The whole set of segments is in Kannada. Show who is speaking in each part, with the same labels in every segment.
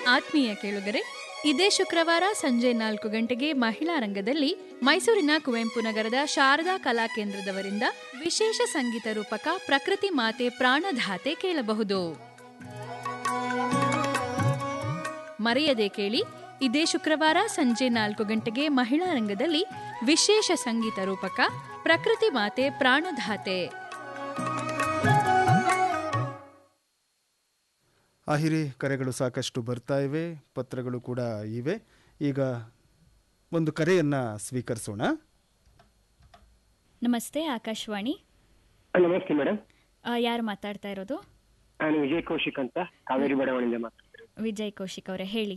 Speaker 1: ಆತ್ಮೀಯ ಕೇಳುಗರೆ ಇದೇ ಶುಕ್ರವಾರ ಸಂಜೆ ನಾಲ್ಕು ಗಂಟೆಗೆ ಮಹಿಳಾ ರಂಗದಲ್ಲಿ ಮೈಸೂರಿನ ಕುವೆಂಪು ನಗರದ ಶಾರದಾ ಕಲಾ ಕೇಂದ್ರದವರಿಂದ ವಿಶೇಷ ಸಂಗೀತ ರೂಪಕ ಪ್ರಕೃತಿ ಮಾತೆ ಪ್ರಾಣಧಾತೆ ಕೇಳಬಹುದು ಮರೆಯದೆ ಕೇಳಿ ಇದೇ ಶುಕ್ರವಾರ ಸಂಜೆ ನಾಲ್ಕು ಗಂಟೆಗೆ ಮಹಿಳಾ ರಂಗದಲ್ಲಿ ವಿಶೇಷ ಸಂಗೀತ ರೂಪಕ ಪ್ರಕೃತಿ ಮಾತೆ ಪ್ರಾಣಧಾತೆ
Speaker 2: ಆಹಿರಿ ಕರೆಗಳು ಸಾಕಷ್ಟು ಬರ್ತಾ ಇವೆ ಪತ್ರಗಳು ಕೂಡ ಇವೆ ಈಗ ಒಂದು ಕರೆಯನ್ನು ಸ್ವೀಕರಿಸೋಣ
Speaker 3: ನಮಸ್ತೆ ಆಕಾಶವಾಣಿ
Speaker 4: ನಮಸ್ತೆ ಮೇಡಮ್
Speaker 3: ಆ, ಯಾರು ಮಾತಾಡ್ತಾ ಇರೋದು
Speaker 4: ನಾನು ವಿಜಯ್ ಕೌಶಿಕ್ ಅಂತ ಕಾವೇರಿ ಬಡಾವಣೆಯಿಂದ ಮಾತಾಡ್ತಿರೋದು
Speaker 3: ವಿಜಯ್ ಕೌಶಿಕ್ ಅವರೇ ಹೇಳಿ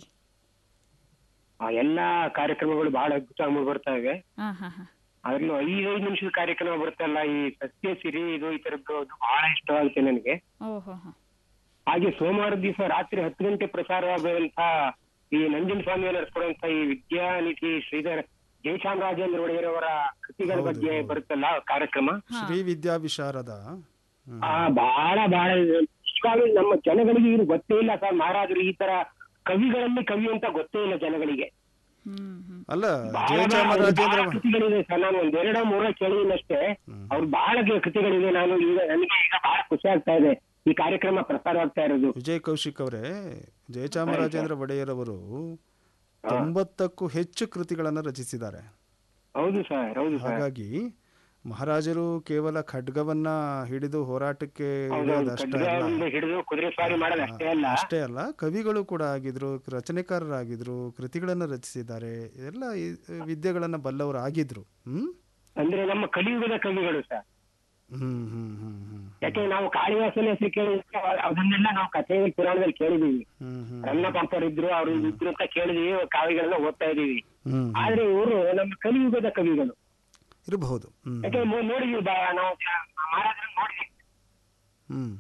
Speaker 4: ಆ ಎಲ್ಲಾ ಕಾರ್ಯಕ್ರಮಗಳು ಬಹಳ ಅದ್ಭುತವಾಗಿ ಮೂಡಿ ಬರ್ತಾ ಇವೆ
Speaker 3: ಹಾ ಹಾ ಹಾ
Speaker 4: ಅದ್ರಲ್ಲೂ ಐದೈದು ನಿಮಿಷದ ಕಾರ್ಯಕ್ರಮ ಬರುತ್ತಲ್ಲ ಈ ಸತ್ಯ ಸಿರಿ ಇದು ಈ ತರದ್ದು ಅದು ಬಹಳ ಇಷ್ಟವಾಗುತ್ತೆ ನನಗೆ
Speaker 3: ಓಹೋ ಹೋ
Speaker 4: ಹಾಗೆ ಸೋಮವಾರ ದಿವಸ ರಾತ್ರಿ ಹತ್ತು ಗಂಟೆ ಪ್ರಸಾರವಾಗುವಂತ ಈ ನಂಜನ ಸ್ವಾಮಿ ನಡೆಸ್ಕೊಡುವಂತ ಈ ವಿದ್ಯಾನಿಧಿ ಶ್ರೀಧರ್ ಜಯಚಾಮರಾಜೇಂದ್ರ ಒಡೆಯರ್ ಅವರ ಕೃತಿಗಳ
Speaker 2: ಹೌದು,
Speaker 4: ಬಗ್ಗೆ
Speaker 2: ಹೌದು.
Speaker 4: ಬರುತ್ತಲ್ಲ ಕಾರ್ಯಕ್ರಮ
Speaker 2: ಶ್ರೀ ವಿದ್ಯಾ ವಿಶಾರದ ಹ್ಮ್.
Speaker 4: ಆ ಬಹಳ ಬಹಳ ನಿಜವಾಗ್ಲೂ ನಮ್ಮ ಜನಗಳಿಗೆ ಇದು ಗೊತ್ತೇ ಇಲ್ಲ ಸರ್ ಮಹಾರಾಜರು ಈ ತರ ಕವಿಗಳಲ್ಲಿ ಕವಿ ಅಂತ ಗೊತ್ತೇ ಇಲ್ಲ ಜನಗಳಿಗೆ
Speaker 3: ಹ್ಮ್ ಹ್ಮ್
Speaker 2: ಅಲ್ಲ
Speaker 4: ಬಹಳ
Speaker 2: ಜಯಚಾಮರಾಜೇಂದ್ರ
Speaker 4: ಬಹಳ ಕೃತಿಗಳಿದೆ ಸರ್ ನಾನು ಒಂದ್ ಎರಡೋ ಮೂರೋ ಕೇಳಿದಷ್ಟೇ ಅವ್ರು ಬಹಳ ಕೃತಿಗಳಿದೆ ನಾನು ಈಗ ನನಗೆ ಈಗ ಬಹಳ ಖುಷಿ ಆಗ್ತಾ ಇದೆ ಈ ಕಾರ್ಯಕ್ರಮ ಪ್ರಸಾರವಾಗ್ತಾ ಇರೋದು
Speaker 2: ವಿಜಯ್ ಕೌಶಿಕ್ ಅವರೇ ಜಯಚಾಮರಾಜೇಂದ್ರ ಒಡೆಯರ್ ಅವರು ತೊಂಬತ್ತಕ್ಕೂ ಹೆಚ್ಚು ಕೃತಿಗಳನ್ನು ರಚಿಸಿದ್ದಾರೆ
Speaker 4: ಹೌದು ಸರ್ ಹೌದು ಸರ್
Speaker 2: ಹಾಗಾಗಿ ಮಹಾರಾಜರು ಕೇವಲ ಖಡ್ಗವನ್ನ ಹಿಡಿದು ಹೋರಾಟಕ್ಕೆ ಇಳಿಯೋದಷ್ಟೇ ಅಲ್ಲ
Speaker 4: ಖಡ್ಗದಿಂದ ಹಿಡಿದು ಕುದುರೆ ಸವಾರಿ ಮಾಡೋದು ಅಷ್ಟೇ ಅಲ್ಲ
Speaker 2: ಅಷ್ಟೇ ಅಲ್ಲ ಕವಿಗಳು ಕೂಡ ಆಗಿದ್ರು ರಚನೆಕಾರರಾಗಿದ್ರು ಕೃತಿಗಳನ್ನು ರಚಿಸಿದ್ದಾರೆ ಎಲ್ಲ ಈ ವಿದ್ಯೆಗಳನ್ನ ಬಲ್ಲವರು ಆಗಿದ್ರು ಹ್ಮ್
Speaker 4: ಅಂದ್ರೆ ನಮ್ಮ ಕಲಿಯುಗದ ಕವಿಗಳು ಸರ್
Speaker 2: ಹ್ಮ್ ಹ್ಮ್ ಹ್ಮ್ ಹ್ಮ್
Speaker 4: ಯಾಕೆ ನಾವು ಕಾಳಿದಾಸನ ಹೆಸರು ಕೇಳಿದ್ರೆ ಅದನ್ನೆಲ್ಲ ನಾವು ಕಥೆಗಳ ಪುರಾಣದಲ್ಲಿ ಕೇಳಿದೀವಿ
Speaker 2: ಹ್ಮ್ ಹ್ಮ್
Speaker 4: ರನ್ನ ಪಂಪರ್ ಇದ್ರು ಅವ್ರು ಇದ್ರು ಅಂತ ಕೇಳಿದೀವಿ ಕಾವ್ಯಗಳನ್ನ ಓದ್ತಾ ಇದೀವಿ
Speaker 2: ಹ್ಮ್
Speaker 4: ಆದ್ರೆ ಇವರು ನಮ್ಮ ಕಲಿಯುಗದ ಕವಿಗಳು
Speaker 2: ಇರಬಹುದು ಹ್ಮ್
Speaker 4: ಯಾಕೆ ಮೊ- ನೋಡಿದ್ವಿ ಬಾ- ನಾವು ಮಹಾರಾಜರು ನೋಡಿದ್ವಿ
Speaker 2: ಹ್ಮ್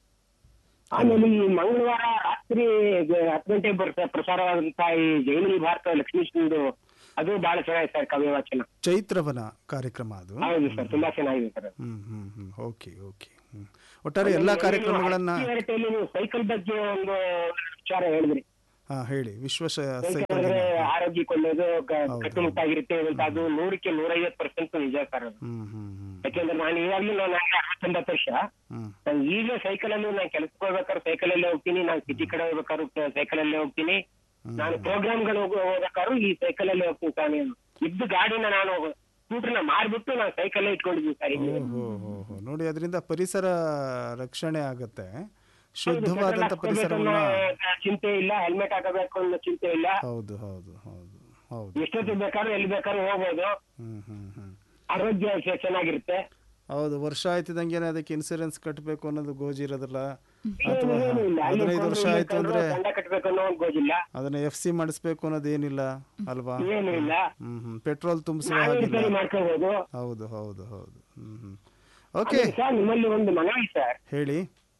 Speaker 4: ಆಮೇಲೆ ಈ ಮಂಗಳವಾರ ರಾತ್ರಿ ಗ- ಹತ್ತು ಗಂಟೆಗೆ ಬರ್ತ ಪ್ರಸಾರವಾದಂತ ಈ ಜೈಮಿನಿ ಭಾರತ ಲಕ್ಷ್ಮೀಶ್ವರದು ಅದು ಬಹಳ ಚೆನ್ನಾಗಿದೆ ಸರ್ ಕಾವ್ಯ ವಾಚನ
Speaker 2: ಚೈತ್ರವನ ಕಾರ್ಯಕ್ರಮ ಅದು
Speaker 4: ಹೌದು ಸರ್ ತುಂಬಾ ಚೆನ್ನಾಗಿದೆ ಸರ್ ಅದು.
Speaker 2: ಹ್ಮ್ ಹ್ಮ್ ಹ್ಮ್ ಓಕೆ ಓಕೆ ಹ್ಮ್ ಒಟ್ಟಾರೆ ಎಲ್ಲಾ ಕಾರ್ಯಕ್ರಮಗಳನ್ನ
Speaker 4: ಹತ್ತಿರದಲ್ಲಿ ನೀವು ಸೈಕಲ್ ಬಗ್ಗೆ ಒಂದು ವಿಚಾರ ಹೇಳಿದ್ರಿ
Speaker 2: ಹಾ ಹೇಳಿ ವಿಶ್ವ ಶ-
Speaker 4: ಸೈಕಲ್
Speaker 2: ಸೈಕಲ್
Speaker 4: ಅಂದ್ರೆ
Speaker 2: ದಿನ.
Speaker 4: ಆರೋಗ್ಯಕ್ಕೆ ಒಳ್ಳೇದು ಕ-
Speaker 2: ಹೌದು.
Speaker 4: ಕಟ್ಟುಮುಟ್ಟಾಗಿರುತ್ತೆ ಅಂತ ಅದು ನೂರಕ್ಕೆ ನೂರೈವತ್ತು ಪರ್ಸೆಂಟ್ ನಿಜ ಸರ್ ಅದು
Speaker 2: ಹ್ಮ್ ಹ್ಮ್ ಹ್ಮ್
Speaker 4: ಯಾಕೆಂದ್ರೆ ನಾನು ಈಗಾಗ್ಲೂ ನಾನು ಅರವತ್ತೊಂಬತ್ತು ವರ್ಷ
Speaker 2: ಹ್ಮ್
Speaker 4: ನಾನು ಈಗಲೇ ಸೈಕಲ್ ಅಲ್ಲಿ ನಾನು ಕೆಲಸಕ್ಕೆ ಹೋಗ್ಬೇಕಾದ್ರೆ ಸೈಕಲ್ ಅಲ್ಲೇ ಹೋಗ್ತೀನಿ ನಾನು ಸಿಟಿ ಕಡೆ ಹೋಗ್ಬೇಕಾದ್ರೆ ಸೈಕಲ್ ಅಲ್ಲೇ ಹೋಗ್ತೀನಿ ನಾನು ಪ್ರೋಗ್ರಾಮ್ಗಳು ಹೋಗ್ಬೇಕಾದ್ರು ಈ ಸೈಕಲ್ ಅಲ್ಲೇ ಹೋಗ್ತೀನಿ ಸರ್ ನಾನು ಇದ್ದು ಗಾಡಿನ ನಾನು ಸ್ಕೂಟರ್ನ ಮಾರ್ಬಿಟ್ಟು ನಾನು ಸೈಕಲ್ ಇಟ್ಕೊಂಡಿದ್ದೀನಿ ಸರ್ ಇಲ್ಲಿ
Speaker 2: ಓಹೋ ಹೋ ಹೋ ನೋಡಿ ಅದರಿಂದ ಪರಿಸರ ರಕ್ಷಣೆ ಆಗತ್ತೆ ಶುದ್ಧವಾದಂತ ಪರಿಸರವನ್ನ
Speaker 4: ಚಿಂತೆ ಇಲ್ಲ ಹೆಲ್ಮೆಟ್ ಹಾಕಬೇಕು ಅನ್ನೋ ಚಿಂತೆ ಇಲ್ಲ
Speaker 2: ಹೌದು ಹೌದು ಹೌದು ಹೌದು
Speaker 4: ಎಷ್ಟೊತ್ತಿಗೆ ಬೇಕಾದ್ರೂ ಎಲ್ಲಿ ಬೇಕಾದ್ರೂ ಹೋಗ್ಬೋದು
Speaker 2: ಹ್ಮ್ ಹ್ಮ್ ಹ್ಮ್
Speaker 4: ಆರೋಗ್ಯ ಚೆ- ಚೆನ್ನಾಗಿರುತ್ತೆ
Speaker 2: ಹೌದು ವರ್ಷ ಆಯ್ತಿದಂಗೆನೆ ಅದಕ್ಕೆ ಇನ್ಸೂರೆನ್ಸ್ ಕಟ್ಟಬೇಕು ಅನ್ನೋದು ಗೋಜಿರೋದಿಲ್ಲ ಅಥವಾ
Speaker 4: ಏನು ಇಲ್ಲ. ಅಲ್ಲಿ
Speaker 2: ಹದಿನೈದು ವರ್ಷ
Speaker 4: ಕೊಂಡು
Speaker 2: ಆಯ್ತು ಅಂದ್ರೆ
Speaker 4: ದಂಡ ಕಟ್ಬೇಕು ಅನ್ನೋ ಒಂದು ಗೋಜಿಲ್ಲ
Speaker 2: ಅದನ್ನ ಎಫ್ ಸಿ ಮಾಡಿಸ್ಬೇಕು ಅನ್ನೋದೇನಿಲ್ಲ ಅಲ್ವಾ
Speaker 4: ಏನು ಇಲ್ಲ
Speaker 2: ಹ್ಮ್ ಹ್ಮ್ ಪೆಟ್ರೋಲ್ ತುಂಬಿಸುವ
Speaker 4: ನಾವೇ
Speaker 2: ಹಾಗಿಲ್ಲ
Speaker 4: ರಿಪೇರಿ ಮಾಡ್ಕೋಬಹುದು
Speaker 2: ಹೌದು ಹೌದು ಹೌದು ಹ್ಮ್ ಹ್ಮ್ ಓಕೆ
Speaker 4: ಸರ್ ನಿಮ್ಮಲ್ಲಿ ಒಂದು ಮನವಿ ಸರ್
Speaker 2: ಹೇಳಿ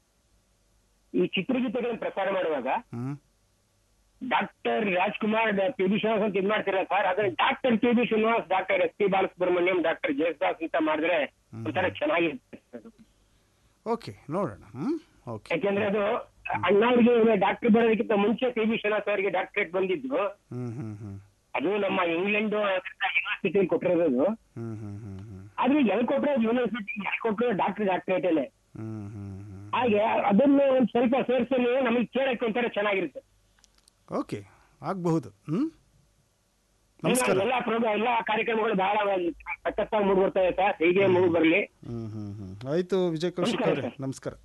Speaker 4: ಈ ಚಿತ್ರಗೀತೆಗಳನ್ನು ಪ್ರಸಾರ ಮಾಡುವಾಗ
Speaker 2: ಹ್ಮ್
Speaker 4: doctor Rajkumar P B Srinivas ಅಂತ ಇದ್ ಮಾಡ್ತೀರಾ ಸರ್ ಅದ್ರ doctor P B Srinivas doctor S P Balasubrahmanyam doctor Jayadas ಅಂತ ಮಾಡಿದ್ರೆ ಒಂಥರ ಚೆನ್ನಾಗಿರುತ್ತೆ sir.
Speaker 2: ಓಕೆ ನೋಡೋಣ ಹ್ಮ್ ಓಕೆ
Speaker 4: ಯಾಕೆಂದ್ರೆ ಅದು ಅಣ್ಣವ್ರಿಗೆ ಡಾಕ್ಟರ್ ಬರೋದಕ್ಕಿಂತ ಮುಂಚೆ ಪಿ ಬಿ ಶ್ರೀನಿವಾಸ್ ಅವರಿಗೆ ಡಾಕ್ಟರೇಟ್ ಬಂದಿದ್ದು
Speaker 2: ಹ್ಮ್ ಹ್ಮ್ ಹ್ಮ್
Speaker 4: ಅದು ನಮ್ಮ ಇಂಗ್ಲೆಂಡ್ ಯೂನಿವರ್ಸಿಟಿ ಕೊಟ್ಟಿರೋದು ಅದು.
Speaker 2: ಹ್ಮ್ ಹ್ಮ್ ಹ್ಮ್ ಹ್ಮ್
Speaker 4: ಆದ್ರೆ ಎಲ್ಲಿ ಕೊಟ್ಟರೆ ಯೂನಿವರ್ಸಿಟಿ ಎಲ್ಲಿ ಕೊಟ್ಟರೆ ಡಾಕ್ಟರ್ ಡಾಕ್ಟರೇಟ್ ಅಲ್ಲೇ
Speaker 2: ಹ್ಮ್ ಹ್ಮ್ ಹ್ಮ್
Speaker 4: ಹಾಗೆ ಅದನ್ನು ಒಂದ್ ಸ್ವಲ್ಪ ಸೇರಿಸಿ ನಮಗೆ ಕೇಳಕ್ಕೆ ಒಂಥರ ಚೆನ್ನಾಗಿರುತ್ತೆ
Speaker 2: ಓಕೆ ಆಗಬಹುದು ಹ್ಮ್ ನಮಸ್ಕಾರ
Speaker 4: ಎಲ್ಲ ಪ್ರೋಗ್ರಾಮ್ ಎಲ್ಲ ಕಾರ್ಯಕ್ರಮಗಳು ಬಹಳ ಸಖತ್ತಾಗಿ ಮೂಡ್ ಬರ್ತಾ ಇದೆ ಸರ್ ಹೀಗೆ ಮೂಡ್ ಬರ್ಲಿ
Speaker 2: ಹ್ಮ್ ಹ್ಮ್ ಹ್ಮ್ ಆಯ್ತು ವಿಜಯ್ ಕೌಶಿಕ್
Speaker 4: ನಮಸ್ಕಾರ
Speaker 2: ಅವರೇ
Speaker 4: ಸರ್.
Speaker 2: ನಮಸ್ಕಾರ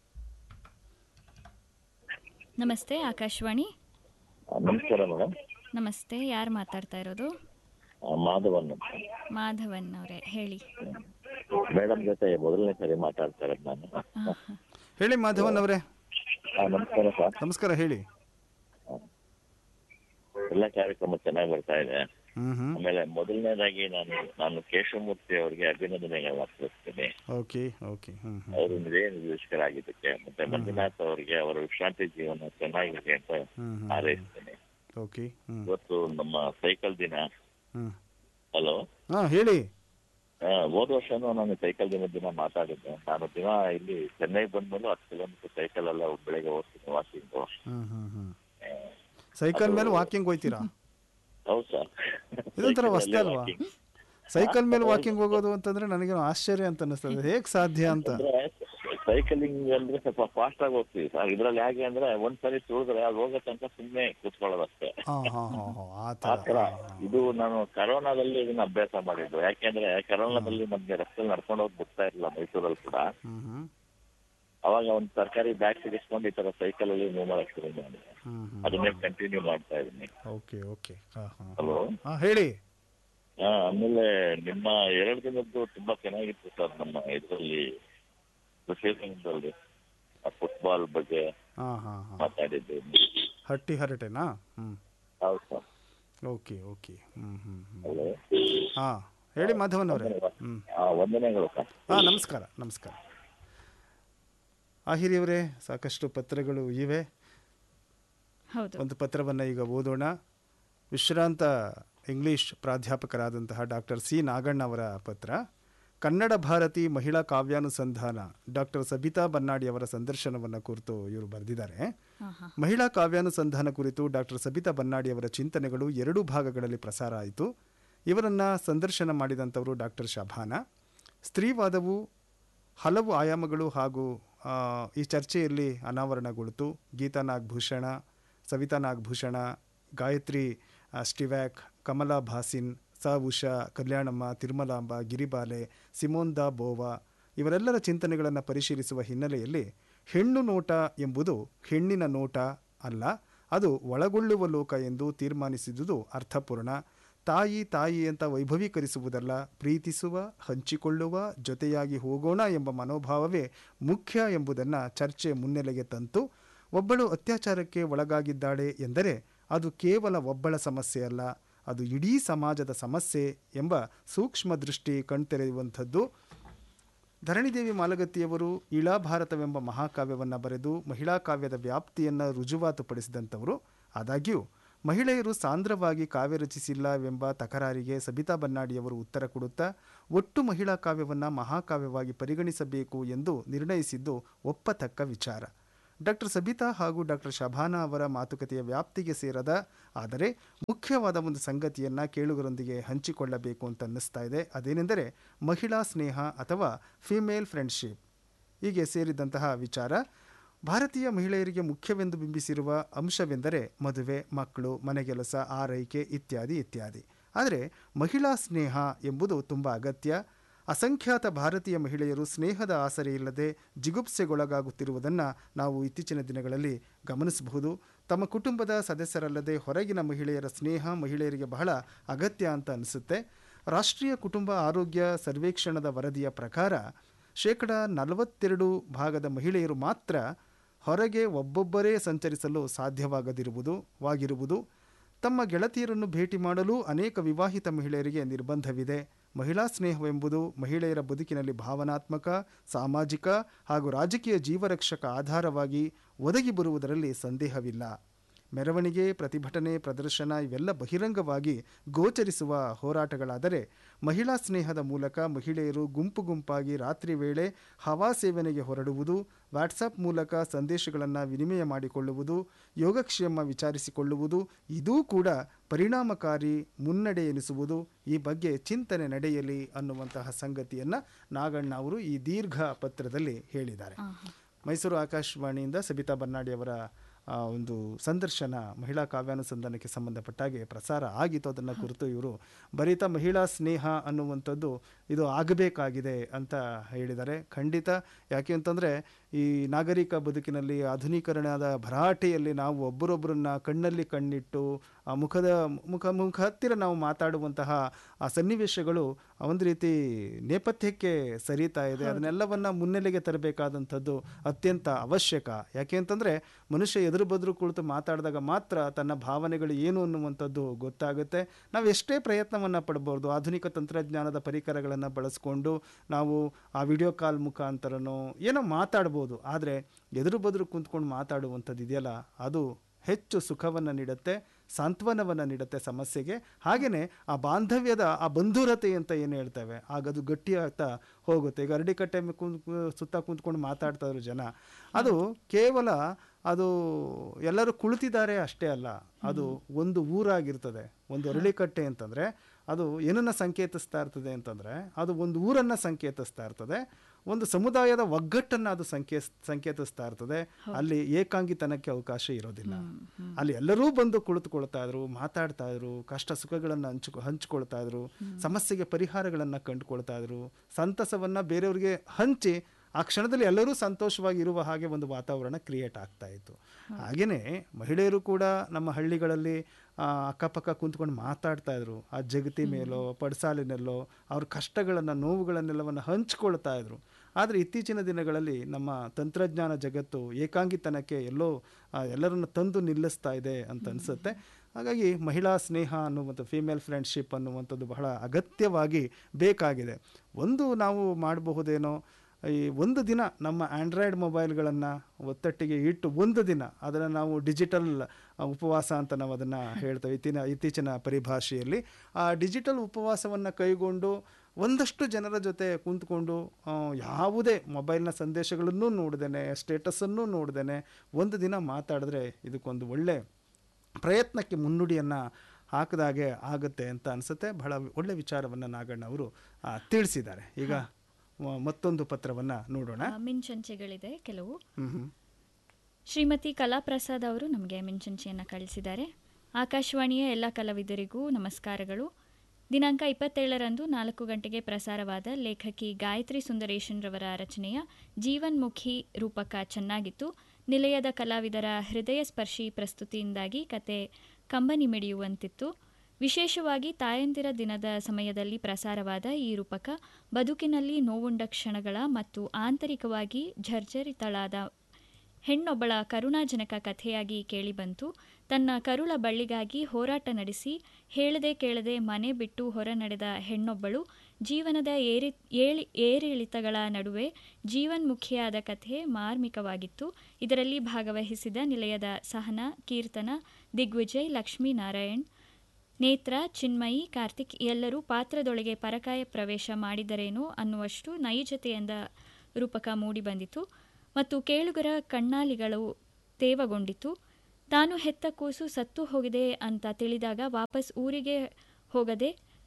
Speaker 3: ನಮಸ್ತೆ ಆಕಾಶವಾಣಿ
Speaker 5: ನಮಸ್ಕಾರ ಮೇಡಮ್
Speaker 3: ನಮಸ್ತೆ ಯಾರು ಮಾತಾಡ್ತಾ ಇರೋದು
Speaker 5: ಮಾಧವನ್ ಅಂತ
Speaker 3: ಮಾಧವನ್ ಅವರೇ ಹೇಳಿ
Speaker 5: ಮೇಡಮ್ ಜೊತೆ ಮೊದಲನೇ ಸರಿ ಮಾತಾಡ್ತಾ ಇರೋದು ನಾನು
Speaker 3: ಹಾ, ಹಾ.
Speaker 2: ಹೇಳಿ ಮಾಧವನ್ ಅವರೇ
Speaker 5: ಆ, ನಮಸ್ಕಾರ ಸರ್
Speaker 2: ನಮಸ್ಕಾರ ಹೇಳಿ
Speaker 5: ಎಲ್ಲ ಕಾರ್ಯಕ್ರಮ ಚೆನ್ನಾಗಿ ಬರ್ತಾ ಇದೆ
Speaker 2: ಹ್ಮ್ ಹ್ಮ್
Speaker 5: ಆಮೇಲೆ ಮೊದಲನೇದಾಗಿ ನಾನು ನಾನು ಕೇಶವಮೂರ್ತಿ ಅವರಿಗೆ ಅಭಿನಂದನೆಗಳನ್ನ ತಿಳಿಸ್ತೀನಿ
Speaker 2: ಓಕೆ ಓಕೆ ಹ್ಮ್ ಹ್ಮ್
Speaker 5: ಅವರು ನಿಲಯ ನಿರ್ದೇಶಕರಾಗಿದ್ದಕ್ಕೆ ಮತ್ತೆ ಮಂಜುನಾಥ್ ಅವರಿಗೆ ಅವರ ವಿಶ್ರಾಂತಿ ಜೀವನ ಚೆನ್ನಾಗಿದೆ ಅಂತ
Speaker 2: ಹ್ಮ್ ಹ್ಮ್
Speaker 5: ಹಾರೈಸ್ತೇನೆ
Speaker 2: ಓಕೆ ಹ್ಮ್
Speaker 5: ಇವತ್ತು ನಮ್ಮ ಸೈಕಲ್ ದಿನ
Speaker 2: ಹ್ಮ್
Speaker 5: ಹಲೋ
Speaker 2: ಹಾ ಹೇಳಿ
Speaker 5: ಹೋದ ವರ್ಷನೂ ನಾನು ಸೈಕಲ್ ದಿನದ ದಿನ ಮಾತಾಡಿದ್ದೆ ನಾನು ದಿನ ಇಲ್ಲಿ ಚೆನ್ನೈ ಬಂದ್ಮೇಲೆ ಹತ್ತು ಕಿಲೋಮೀಟರ್ ಸೈಕಲ್ ಎಲ್ಲ ಬೆಳಿಗ್ಗೆ ಹೋಗ್ತೀನಿ ವಾಕಿಂಗು
Speaker 2: ಹ್ಮ್ ಹ್ಮ್ ಹ್ಮ್ ಸೈಕಲ್ ಮೇಲೆ ವಾಕಿಂಗ್ ಹೋಯ್ತೀರಾ
Speaker 5: ಹೌದು ಸರ್
Speaker 2: ಇದೊಂಥರ ಹೊಸ್ತೆ ಅಲ್ವಾ ಸೈಕಲ್ ಮೇಲೆ ವಾಕಿಂಗ್ ಹೋಗೋದು ಅಂತಂದ್ರೆ ನನಗೆ ಆಶ್ಚರ್ಯ ಅಂತ ಅನಿಸ್ತದೆ ಹೇಗ್ ಸಾಧ್ಯ ಅಂತ
Speaker 5: ಅಂದ್ರೆ ಸೈಕಲಿಂಗ್ ಅಂದ್ರೆ ಸ್ವಲ್ಪ ಫಾಸ್ಟ್ ಆಗಿ ಹೋಗ್ತೀವಿ ಸರ್ ಇದ್ರಲ್ಲಿ ಹೇಗೆ ಅಂದ್ರೆ ಒಂದ್ಸರಿ ತುಳಿದ್ರೆ ಅದು ಹೋಗೋ ತನಕ ಸುಮ್ಮನೆ ಕೂತ್ಕೊಳ್ಳೋದು ಅಷ್ಟೇ
Speaker 2: ಹಾ ಹಾ ಹಾ ಹಾ ಆ
Speaker 5: ಆ
Speaker 2: ಥರ
Speaker 5: ತರ ಇದು ನಾನು ಕರೋನಾದಲ್ಲಿ ಇದನ್ನ ಅಭ್ಯಾಸ ಮಾಡಿದ್ದು ಯಾಕೆಂದ್ರೆ ಕರೋನಾದಲ್ಲಿ ನಮ್ಗೆ ರಸ್ತೆ ನಡ್ಕೊಂಡು ಹೋಗಿ ಬಿಡ್ತಾ ಇರಲಿಲ್ಲ ಮೈಸೂರಲ್ಲಿ ಕೂಡ
Speaker 2: ಹ್ಮ್ ಹ್ಮ್
Speaker 5: ಅವಾಗ ಒಂದು ಸರ್ಕಾರಿ ಬ್ಯಾಗ್ ಸಿಗಿಸ್ಕೊಂಡು ಈ ತರ ಸೈಕಲ್ ಅಲ್ಲಿ ಮೂವ್ ಮಾಡಕ್ ಶುರು ಮಾಡಿದೆ
Speaker 2: ಹ್ಮ್ ಹ್ಮ್
Speaker 5: ಅದನ್ನೇ ಕಂಟಿನ್ಯೂ ಮಾಡ್ತಾ ಇದ್ದೀನಿ
Speaker 2: ಓಕೆ ಓಕೆ ಹಾ ಹಾ
Speaker 5: ಹಲೋ
Speaker 2: ಹಾ ಹೇಳಿ
Speaker 5: ಹಾ ಆಮೇಲೆ ನಿಮ್ಮ ಎರಡು ದಿನದ್ದು ತುಂಬಾ ಚೆನ್ನಾಗಿತ್ತು ಸರ್ ನಮ್ಮ ಇದರಲ್ಲಿ ಪ್ರೊಸೀಸಿಂಗ್ದಲ್ಲಿ ಫುಟ್ಬಾಲ್ ಬಗ್ಗೆ
Speaker 2: ಹಾ ಹಾ ಹಾ
Speaker 5: ಮಾತಾಡಿದ್ದು
Speaker 2: ಹಟ್ಟಿ ಹರಟೆನಾ ಹ್ಮ್
Speaker 5: ಹೌದು ಸರ್
Speaker 2: ಓಕೆ ಓಕೆ ಹ್ಮ್ ಹ್ಮ್ ಹ್ಮ್
Speaker 5: ಹಲೋ
Speaker 2: ಹಾ ಹೇಳಿ ಮಾಧವನ್ ಅವರೇ ಹ್ಮ್
Speaker 5: ಹಾ ವಂದನೆಗಳು ಸರ್
Speaker 2: ಹಾ ನಮಸ್ಕಾರ ನಮಸ್ಕಾರ ಆಹಿರಿಯವರೇ ಸಾಕಷ್ಟು ಪತ್ರಗಳು ಇವೆ
Speaker 3: ಹೌದು
Speaker 2: ಒಂದು ಪತ್ರವನ್ನು ಈಗ ಓದೋಣ ವಿಶ್ರಾಂತ ಇಂಗ್ಲಿಷ್ ಪ್ರಾಧ್ಯಾಪಕರಾದಂತಹ ಡಾಕ್ಟರ್ ಸಿ ನಾಗಣ್ಣ ಅವರ ಪತ್ರ ಕನ್ನಡ ಭಾರತಿ ಮಹಿಳಾ ಕಾವ್ಯಾನುಸಂಧಾನ ಡಾಕ್ಟರ್ ಸಬಿತಾ ಬನ್ನಾಡಿ ಅವರ ಸಂದರ್ಶನವನ್ನು ಕುರಿತು ಇವರು ಬರೆದಿದ್ದಾರೆ
Speaker 3: ಹಾ ಹಾ
Speaker 2: ಮಹಿಳಾ ಕಾವ್ಯಾನುಸಂಧಾನ ಕುರಿತು ಡಾಕ್ಟರ್ ಸಬಿತಾ ಬನ್ನಾಡಿ ಅವರ ಚಿಂತನೆಗಳು ಎರಡು ಭಾಗಗಳಲ್ಲಿ ಪ್ರಸಾರ ಆಯಿತು ಇವರನ್ನು ಸಂದರ್ಶನ ಮಾಡಿದಂಥವರು ಡಾಕ್ಟರ್ ಶಭಾನ ಸ್ತ್ರೀವಾದವು ಹಲವು ಆಯಾಮಗಳು ಹಾಗೂ ಆ, ಈ ಚರ್ಚೆಯಲ್ಲಿ ಅನಾವರಣಗೊಳಿತು ಗೀತಾ ನಾಗಭೂಷಣ ಸವಿತಾ ನಾಗಭೂಷಣ ಗಾಯತ್ರಿ ಆ, ಸ್ಟಿವ್ಯಾಕ್ ಕಮಲಾ ಭಾಸಿನ್ ಸ Usha Kalyanamma Tirumalamba Giribale Simone de Beauvoir ಇವರೆಲ್ಲರ ಚಿಂತನೆಗಳನ್ನು ಪರಿಶೀಲಿಸುವ ಹಿನ್ನೆಲೆಯಲ್ಲಿ ಹೆಣ್ಣು ನೋಟ ಎಂಬುದು ಹೆಣ್ಣಿನ ನೋಟ ಅಲ್ಲ ಅದು ಒಳಗೊಳ್ಳುವ ಲೋಕ ಎಂದು ತೀರ್ಮಾನಿಸಿದುದು ಅರ್ಥಪೂರ್ಣ ತಾಯಿ ತಾಯಿ ಅಂತ ವೈಭವೀಕರಿಸುವುದಲ್ಲ ಪ್ರೀತಿಸುವ ಹಂಚಿಕೊಳ್ಳುವ ಜೊತೆಯಾಗಿ ಹೋಗೋಣ ಎಂಬ ಮನೋಭಾವವೇ ಮುಖ್ಯ ಎಂಬುದನ್ನು ಚರ್ಚೆ ಮುನ್ನೆಲೆಗೆ ತಂತು ಒಬ್ಬಳು ಅತ್ಯಾಚಾರಕ್ಕೆ ಒಳಗಾಗಿದ್ದಾಳೆ ಎಂದರೆ ಅದು ಕೇವಲ ಒಬ್ಬಳ ಸಮಸ್ಯೆ ಅಲ್ಲ ಅದು ಇಡೀ ಸಮಾಜದ ಸಮಸ್ಯೆ ಎಂಬ ಸೂಕ್ಷ್ಮ ದೃಷ್ಟಿ ಕಣ್ತೆರೆಯುವಂಥದ್ದು ಧರಣಿದೇವಿ ಮಾಲಗತ್ತಿಯವರು ಇಳಾ ಭಾರತವೆಂಬ ಮಹಾಕಾವ್ಯವನ್ನು ಬರೆದು ಮಹಿಳಾ ಕಾವ್ಯದ ವ್ಯಾಪ್ತಿಯನ್ನು ರುಜುವಾತುಪಡಿಸಿದಂಥವರು ಆದಾಗ್ಯೂ ಮಹಿಳೆಯರು ಸಾಂದ್ರವಾಗಿ ಕಾವ್ಯ ರಚಿಸಿಲ್ಲವೆಂಬ ತಕರಾರಿಗೆ ಸಬಿತಾ ಬನ್ನಾಡಿಯವರು ಉತ್ತರ ಕೊಡುತ್ತಾ ಒಟ್ಟು ಮಹಿಳಾ ಕಾವ್ಯವನ್ನು ಮಹಾಕಾವ್ಯವಾಗಿ ಪರಿಗಣಿಸಬೇಕು ಎಂದು ನಿರ್ಣಯಿಸಿದ್ದು ಒಪ್ಪತಕ್ಕ ವಿಚಾರ ಡಾಕ್ಟರ್ ಸಬಿತಾ ಹಾಗೂ ಡಾಕ್ಟರ್ ಶಭಾನಾ ಅವರ ಮಾತುಕತೆಯ ವ್ಯಾಪ್ತಿಗೆ ಸೇರದ ಆದರೆ ಮುಖ್ಯವಾದ ಒಂದು ಸಂಗತಿಯನ್ನು ಕೇಳುಗರೊಂದಿಗೆ ಹಂಚಿಕೊಳ್ಳಬೇಕು ಅಂತ ಅನ್ನಿಸ್ತಾ ಇದೆ ಅದೇನೆಂದರೆ ಮಹಿಳಾ ಸ್ನೇಹ ಅಥವಾ ಫಿಮೇಲ್ ಫ್ರೆಂಡ್ಶಿಪ್ ಹೀಗೆ ಸೇರಿದಂತಹ ವಿಚಾರ ಭಾರತೀಯ ಮಹಿಳೆಯರಿಗೆ ಮುಖ್ಯವೆಂದು ಬಿಂಬಿಸಿರುವ ಅಂಶವೆಂದರೆ ಮದುವೆ ಮಕ್ಕಳು ಮನೆಗೆಲಸ ಆರೈಕೆ ಇತ್ಯಾದಿ ಇತ್ಯಾದಿ ಆದರೆ ಮಹಿಳಾ ಸ್ನೇಹ ಎಂಬುದು ತುಂಬ ಅಗತ್ಯ ಅಸಂಖ್ಯಾತ ಭಾರತೀಯ ಮಹಿಳೆಯರು ಸ್ನೇಹದ ಆಸರೆ ಇಲ್ಲದೆ ಜಿಗುಪ್ಸೆಗೊಳಗಾಗುತ್ತಿರುವುದನ್ನು ನಾವು ಇತ್ತೀಚಿನ ದಿನಗಳಲ್ಲಿ ಗಮನಿಸಬಹುದು ತಮ್ಮ ಕುಟುಂಬದ ಸದಸ್ಯರಲ್ಲದೆ ಹೊರಗಿನ ಮಹಿಳೆಯರ ಸ್ನೇಹ ಮಹಿಳೆಯರಿಗೆ ಬಹಳ ಅಗತ್ಯ ಅಂತ ಅನಿಸುತ್ತೆ ರಾಷ್ಟ್ರೀಯ ಕುಟುಂಬ ಆರೋಗ್ಯ ಸರ್ವೇಕ್ಷಣದ ವರದಿಯ ಪ್ರಕಾರ ಶೇಕಡ ನಲವತ್ತೆರಡು ಭಾಗದ ಮಹಿಳೆಯರು ಮಾತ್ರ ಹೊರಗೆ ಒಬ್ಬೊಬ್ಬರೇ ಸಂಚರಿಸಲು ಸಾಧ್ಯವಾಗದಿರುವುದು ವಾಗಿರುವುದು ತಮ್ಮ ಗೆಳತಿಯರನ್ನು ಭೇಟಿ ಮಾಡಲು ಅನೇಕ ವಿವಾಹಿತ ಮಹಿಳೆಯರಿಗೆ ನಿರ್ಬಂಧವಿದೆ ಮಹಿಳಾ ಸ್ನೇಹವೆಂಬುದು ಮಹಿಳೆಯರ ಬದುಕಿನಲ್ಲಿ ಭಾವನಾತ್ಮಕ ಸಾಮಾಜಿಕ ಹಾಗೂ ರಾಜಕೀಯ ಜೀವರಕ್ಷಕ ಆಧಾರವಾಗಿ ಒದಗಿ ಬರುವುದರಲ್ಲಿ ಸಂದೇಹವಿಲ್ಲ ಮೆರವಣಿಗೆ ಪ್ರತಿಭಟನೆ ಪ್ರದರ್ಶನ ಇವೆಲ್ಲ ಬಹಿರಂಗವಾಗಿ ಗೋಚರಿಸುವ ಹೋರಾಟಗಳಾದರೆ ಮಹಿಳಾ ಸ್ನೇಹದ ಮೂಲಕ ಮಹಿಳೆಯರು ಗುಂಪು ಗುಂಪಾಗಿ ರಾತ್ರಿ ವೇಳೆ ಹವಾ ಸೇವನೆಗೆ ಹೊರಡುವುದು ವಾಟ್ಸಪ್ ಮೂಲಕ ಸಂದೇಶಗಳನ್ನು ವಿನಿಮಯ ಮಾಡಿಕೊಳ್ಳುವುದು ಯೋಗಕ್ಷೇಮ ವಿಚಾರಿಸಿಕೊಳ್ಳುವುದು ಇದೂ ಕೂಡ ಪರಿಣಾಮಕಾರಿ ಮುನ್ನಡೆ ಎನಿಸುವುದು ಈ ಬಗ್ಗೆ ಚಿಂತನೆ ನಡೆಯಲಿ ಅನ್ನುವಂತಹ ಸಂಗತಿಯನ್ನು ನಾಗಣ್ಣ ಅವರು ಈ ದೀರ್ಘ ಪತ್ರದಲ್ಲಿ ಹೇಳಿದ್ದಾರೆ ಮೈಸೂರು ಆಕಾಶವಾಣಿಯಿಂದ ಸಬಿತಾ ಬನ್ನಾಡಿ ಅವರ ಆ, ಒಂದು ಸಂದರ್ಶನ ಮಹಿಳಾ ಕಾವ್ಯಾನುಸಂಧಾನಕ್ಕೆ ಸಂಬಂಧಪಟ್ಟಾಗೆ ಪ್ರಸಾರ ಆಗಿತ್ತು ಅದನ್ನು ಕುರಿತು ಇವರು ಬರಿತ ಮಹಿಳಾ ಸ್ನೇಹ ಅನ್ನುವಂಥದ್ದು ಇದು ಆಗಬೇಕಾಗಿದೆ ಅಂತ ಹೇಳಿದ್ದಾರೆ ಖಂಡಿತ ಯಾಕೆ ಅಂತಂದರೆ ಈ ನಾಗರಿಕ ಬದುಕಿನಲ್ಲಿ ಆಧುನೀಕರಣದ ಭರಾಟೆಯಲ್ಲಿ ನಾವು ಒಬ್ಬರೊಬ್ಬರನ್ನ ಕಣ್ಣಲ್ಲಿ ಕಣ್ಣಿಟ್ಟು ಆ ಮುಖದ ಮುಖ ಮುಖ ಹತ್ತಿರ ನಾವು ಮಾತಾಡುವಂತಹ ಆ ಸನ್ನಿವೇಶಗಳು ಒಂದು ರೀತಿ ನೇಪಥ್ಯಕ್ಕೆ ಸರಿತಾ ಇದೆ ಅದನ್ನೆಲ್ಲವನ್ನ ಮುನ್ನೆಲೆಗೆ ತರಬೇಕಾದಂಥದ್ದು ಅತ್ಯಂತ ಅವಶ್ಯಕ ಯಾಕೆ ಅಂತಂದರೆ ಮನುಷ್ಯ ಎದುರು ಬದುರು ಕುಳಿತು ಮಾತಾಡಿದಾಗ ಮಾತ್ರ ತನ್ನ ಭಾವನೆಗಳು ಏನು ಅನ್ನುವಂಥದ್ದು ಗೊತ್ತಾಗುತ್ತೆ ನಾವು ಎಷ್ಟೇ ಪ್ರಯತ್ನವನ್ನು ಪಡ್ಬೋದು ಆಧುನಿಕ ತಂತ್ರಜ್ಞಾನದ ಪರಿಕರಗಳನ್ನು ಬಳಸ್ಕೊಂಡು ನಾವು ಆ ವಿಡಿಯೋ ಕಾಲ್ ಮುಖಾಂತರನೋ ಏನೋ ಮಾತಾಡ್ಬೋದು ಆದರೆ ಎದುರು ಬದುರು ಕುಂತ್ಕೊಂಡು ಮಾತಾಡುವಂಥದ್ದು ಇದೆಯಲ್ಲ ಅದು ಹೆಚ್ಚು ಸುಖವನ್ನು ನೀಡುತ್ತೆ ಸಾಂತ್ವನವನ್ನು ನೀಡುತ್ತೆ ಸಮಸ್ಯೆಗೆ ಹಾಗೆಯೇ ಆ ಬಾಂಧವ್ಯದ ಆ ಬಂಧುರತೆ ಅಂತ ಏನು ಹೇಳ್ತೇವೆ ಆಗ ಅದು ಗಟ್ಟಿಯಾಗ್ತಾ ಹೋಗುತ್ತೆ ಈಗ ಅರಡಿಕಟ್ಟೆ ಮೇ ಕುಂತ್ ಸುತ್ತ ಕುಂತ್ಕೊಂಡು ಮಾತಾಡ್ತಾ ಇದ್ರು ಜನ ಅದು ಕೇವಲ ಅದು ಎಲ್ಲರೂ ಕುಳಿತಿದ್ದಾರೆ ಅಷ್ಟೇ ಅಲ್ಲ ಅದು ಒಂದು ಊರಾಗಿರ್ತದೆ ಒಂದು ಅರಳಿಕಟ್ಟೆ ಅಂತಂದರೆ ಅದು ಏನನ್ನು ಸಂಕೇತಿಸ್ತಾ ಇರ್ತದೆ ಅಂತಂದರೆ ಅದು ಒಂದು ಊರನ್ನು ಸಂಕೇತಿಸ್ತಾ ಇರ್ತದೆ ಒಂದು ಸಮುದಾಯದ ಒಗ್ಗಟ್ಟನ್ನು ಅದು ಸಂಕೇ ಸಂಕೇತಿಸ್ತಾ ಇರ್ತದೆ ಅಲ್ಲಿ ಏಕಾಂಗಿತನಕ್ಕೆ ಅವಕಾಶ ಇರೋದಿಲ್ಲ ಅಲ್ಲಿ ಎಲ್ಲರೂ ಬಂದು ಕುಳಿತುಕೊಳ್ತಾ ಇದ್ರು ಮಾತಾಡ್ತಾ ಇದ್ರು ಕಷ್ಟ ಸುಖಗಳನ್ನು ಹಂಚು ಹಂಚ್ಕೊಳ್ತಾ ಇದ್ರು ಸಮಸ್ಯೆಗೆ ಪರಿಹಾರಗಳನ್ನು ಕಂಡುಕೊಳ್ತಾ ಇದ್ರು ಸಂತಸವನ್ನು ಬೇರೆಯವ್ರಿಗೆ ಹಂಚಿ ಆ ಕ್ಷಣದಲ್ಲಿ ಎಲ್ಲರೂ ಸಂತೋಷವಾಗಿ ಇರುವ ಹಾಗೆ ಒಂದು ವಾತಾವರಣ ಕ್ರಿಯೇಟ್ ಆಗ್ತಾ ಇತ್ತು ಹಾಗೆಯೇ ಮಹಿಳೆಯರು ಕೂಡ ನಮ್ಮ ಹಳ್ಳಿಗಳಲ್ಲಿ ಆ, ಅಕ್ಕಪಕ್ಕ ಕುಂತ್ಕೊಂಡು ಮಾತಾಡ್ತಾ ಇದ್ರು ಆ ಜಗತಿ ಮೇಲೋ ಪಡಸಾಲಿನಲ್ಲೋ ಅವ್ರ ಕಷ್ಟಗಳನ್ನು ನೋವುಗಳನ್ನೆಲ್ಲವನ್ನು ಹಂಚ್ಕೊಳ್ತಾ ಇದ್ರು ಆದರೆ ಇತ್ತೀಚಿನ ದಿನಗಳಲ್ಲಿ ನಮ್ಮ ತಂತ್ರಜ್ಞಾನ ಜಗತ್ತು ಏಕಾಂಗಿತನಕ್ಕೆ ಎಲ್ಲೋ ಆ, ಎಲ್ಲರನ್ನು ತಂದು ನಿಲ್ಲಿಸ್ತಾ ಇದೆ ಅಂತ ಅನಿಸುತ್ತೆ ಹಾಗಾಗಿ ಮಹಿಳಾ ಸ್ನೇಹ ಅನ್ನುವಂಥ ಫಿಮೇಲ್ ಫ್ರೆಂಡ್ಶಿಪ್ ಅನ್ನುವಂಥದ್ದು ಬಹಳ ಅಗತ್ಯವಾಗಿ ಬೇಕಾಗಿದೆ ಒಂದು ನಾವು ಮಾಡಬಹುದೇನೋ ಈ ಒಂದು ದಿನ ನಮ್ಮ ಆಂಡ್ರಾಯ್ಡ್ ಮೊಬೈಲ್ಗಳನ್ನು ಒತ್ತಟ್ಟಿಗೆ ಇಟ್ಟು ಒಂದು ದಿನ ಅದನ್ನು ನಾವು ಡಿಜಿಟಲ್ ಉಪವಾಸ ಅಂತ ನಾವು ಅದನ್ನು ಹೇಳ್ತೇವೆ ಇತ್ತಿನ ಇತ್ತೀಚಿನ ಪರಿಭಾಷೆಯಲ್ಲಿ ಆ ಡಿಜಿಟಲ್ ಉಪವಾಸವನ್ನು ಕೈಗೊಂಡು ಒಂದಷ್ಟು ಜನರ ಜೊತೆ ಕುಂತ್ಕೊಂಡು ಆ, ಯಾವುದೇ ಮೊಬೈಲ್ನ ಸಂದೇಶಗಳನ್ನು ನೋಡ್ದೇನೆ ಸ್ಟೇಟಸನ್ನು ನೋಡ್ದೇನೆ ಒಂದು ದಿನ ಮಾತಾಡಿದ್ರೆ ಇದಕ್ಕೊಂದು ಒಳ್ಳೆ ಪ್ರಯತ್ನಕ್ಕೆ ಮುನ್ನುಡಿಯನ್ನು ಹಾಕಿದಾಗೆ ಆಗುತ್ತೆ ಅಂತ ಅನಿಸುತ್ತೆ ಬಹಳ ಒಳ್ಳೆ ವಿಚಾರವನ್ನು ನಾಗಣ್ಣ ಅವರು ಆ, ತಿಳಿಸಿದ್ದಾರೆ ಈಗ ಮ- ಮತ್ತೊಂದು ಪತ್ರವನ್ನು ನೋಡೋಣ
Speaker 3: ಆ, ಮಿಂಚಂಚೆಗಳಿದೆ ಕೆಲವು
Speaker 2: ಹ್ಮ್ ಹ್ಮ್
Speaker 3: ಶ್ರೀಮತಿ ಕಲಾಪ್ರಸಾದ್ ಅವರು ನಮಗೆ ಮಿಂಚಂಚೆಯನ್ನು ಕಳಿಸಿದ್ದಾರೆ ಆಕಾಶವಾಣಿಯ ಎಲ್ಲ ಕಲಾವಿದರಿಗೂ ನಮಸ್ಕಾರಗಳು ದಿನಾಂಕ ಇಪ್ಪತ್ತೇಳರಂದು ನಾಲ್ಕು ಗಂಟೆಗೆ ಪ್ರಸಾರವಾದ ಲೇಖಕಿ ಗಾಯತ್ರಿ ಸುಂದರೇಶನ್ ರವರ ರಚನೆಯ ಜೀವನ್ಮುಖಿ ರೂಪಕ ಚೆನ್ನಾಗಿತ್ತು ನಿಲಯದ ಕಲಾವಿದರ ಹೃದಯ ಸ್ಪರ್ಶಿ ಪ್ರಸ್ತುತಿಯಿಂದಾಗಿ ಕತೆ ಕಂಬನಿ ಮಿಡಿಯುವಂತಿತ್ತು ವಿಶೇಷವಾಗಿ ತಾಯಂದಿರ ದಿನದ ಸಮಯದಲ್ಲಿ ಪ್ರಸಾರವಾದ ಈ ರೂಪಕ ಬದುಕಿನಲ್ಲಿ ನೋವುಂಡ ಕ್ಷಣಗಳ ಮತ್ತು ಆಂತರಿಕವಾಗಿ ಝರ್ಜರಿತಳಾದ ಹೆಣ್ಣೊಬ್ಬಳ ಕರುಣಾಜನಕ ಕಥೆಯಾಗಿ ಕೇಳಿಬಂತು ತನ್ನ ಕರುಳ ಬಳ್ಳಿಗಾಗಿ ಹೋರಾಟ ನಡೆಸಿ ಹೇಳದೆ ಕೇಳದೆ ಮನೆ ಬಿಟ್ಟು ಹೊರ ನಡೆದ ಹೆಣ್ಣೊಬ್ಬಳು ಜೀವನದ ಏರಿ ಏಳಿ ಏರಿಳಿತಗಳ ನಡುವೆ ಜೀವನ್ಮುಖಿಯಾದ ಕಥೆ ಮಾರ್ಮಿಕವಾಗಿತ್ತು ಇದರಲ್ಲಿ ಭಾಗವಹಿಸಿದ ನಿಲಯದ ಸಹನ ಕೀರ್ತನ ದಿಗ್ವಿಜಯ್ ಲಕ್ಷ್ಮೀನಾರಾಯಣ್ ನೇತ್ರ ಚಿನ್ಮಯಿ ಕಾರ್ತಿಕ್ ಎಲ್ಲರೂ ಪಾತ್ರದೊಳಗೆ ಪರಕಾಯ ಪ್ರವೇಶ ಮಾಡಿದರೇನೋ ಅನ್ನುವಷ್ಟು ನೈಜತೆಯಿಂದ ರೂಪಕ ಮೂಡಿಬಂದಿತು ಮತ್ತು ಕೇಳುಗರ ಕಣ್ಣಾಲಿಗಳು ತೇವಗೊಂಡಿತು ತಾನು ಹೆತ್ತ ಕೂಸು ಸತ್ತು ಹೋಗಿದೆ ಅಂತ ತಿಳಿದಾಗ ವಾಪಸ್ ಊರಿಗೆ ಹೋಗದೆ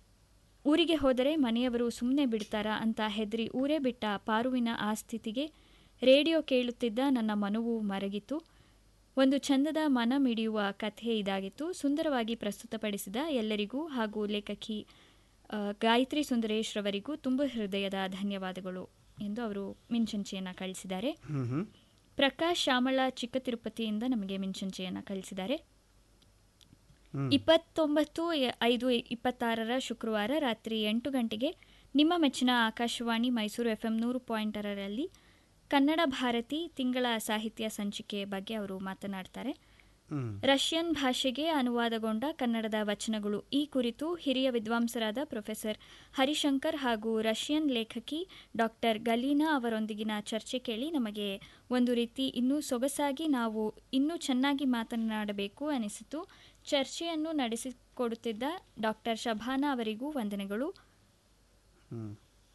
Speaker 3: ಊರಿಗೆ ಹೋದರೆ ಮನೆಯವರು ಸುಮ್ಮನೆ ಬಿಡ್ತಾರಾ ಅಂತ ಹೆದರಿ ಊರೇ ಬಿಟ್ಟ ಪಾರುವಿನ ಆ ಸ್ಥಿತಿಗೆ ರೇಡಿಯೋ ಕೇಳುತ್ತಿದ್ದ ನನ್ನ ಮನವು ಮರಗಿತು ಒಂದು ಚಂದದ ಮನ ಮಿಡಿಯುವ ಕಥೆ ಇದಾಗಿತ್ತು ಸುಂದರವಾಗಿ ಪ್ರಸ್ತುತಪಡಿಸಿದ ಎಲ್ಲರಿಗೂ ಹಾಗೂ ಲೇಖಕಿ ಆ, ಗಾಯತ್ರಿ ಸುಂದರೇಶ್ ರವರಿಗೂ ತುಂಬ ಹೃದಯದ ಧನ್ಯವಾದಗಳು ಎಂದು ಅವರು ಮಿಂಚಂಚೆಯನ್ನು ಕಳಿಸಿದ್ದಾರೆ
Speaker 2: ಹ್ಮ್ ಹ್ಮ್
Speaker 3: ಪ್ರಕಾಶ್ ಶ್ಯಾಮಳ ಚಿಕ್ಕ ತಿರುಪತಿಯಿಂದ ನಮಗೆ ಮಿಂಚಂಚೆಯನ್ನು ಕಳಿಸಿದ್ದಾರೆ
Speaker 2: ಹ್ಮ್.
Speaker 3: ಇಪ್ಪತ್ತೊಂಬತ್ತು ಎ- ಐದು ಇಪ್ಪತ್ತಾರರ ಶುಕ್ರವಾರ ರಾತ್ರಿ ಎಂಟು ಗಂಟೆಗೆ ನಿಮ್ಮ ಮೆಚ್ಚಿನ ಆಕಾಶವಾಣಿ ಮೈಸೂರು ಎಫ್ ಎಂ ನೂರು ಪಾಯಿಂಟ್ ಆರರಲ್ಲಿ ಕನ್ನಡ ಭಾರತಿ ತಿಂಗಳ ಸಾಹಿತ್ಯ ಸಂಚಿಕೆ ಬಗ್ಗೆ ಅವರು ಮಾತನಾಡ್ತಾರೆ
Speaker 2: ಹ್ಮ್
Speaker 3: ರಷ್ಯನ್ ಭಾಷೆಗೆ ಅನುವಾದಗೊಂಡ ಕನ್ನಡದ ವಚನಗಳು ಈ ಕುರಿತು ಹಿರಿಯ ವಿದ್ವಾಂಸರಾದ ಪ್ರೊಫೆಸರ್ ಹರಿಶಂಕರ್ ಹಾಗೂ ರಷ್ಯನ್ ಲೇಖಕಿ ಡಾಕ್ಟರ್ ಗಲೀನಾ ಅವರೊಂದಿಗಿನ ಚರ್ಚೆ ಕೇಳಿ ನಮಗೆ ಒಂದು ರೀತಿ ಇನ್ನೂ ಸೊಗಸಾಗಿ ನಾವು ಇನ್ನೂ ಚೆನ್ನಾಗಿ ಮಾತನಾಡಬೇಕು ಅನಿಸಿತು ಚರ್ಚೆಯನ್ನು ನಡೆಸಿಕೊಡುತ್ತಿದ್ದ ಡಾಕ್ಟರ್ ಶಭಾನಾ ಅವರಿಗೂ ವಂದನೆಗಳು
Speaker 2: ಹ್ಮ್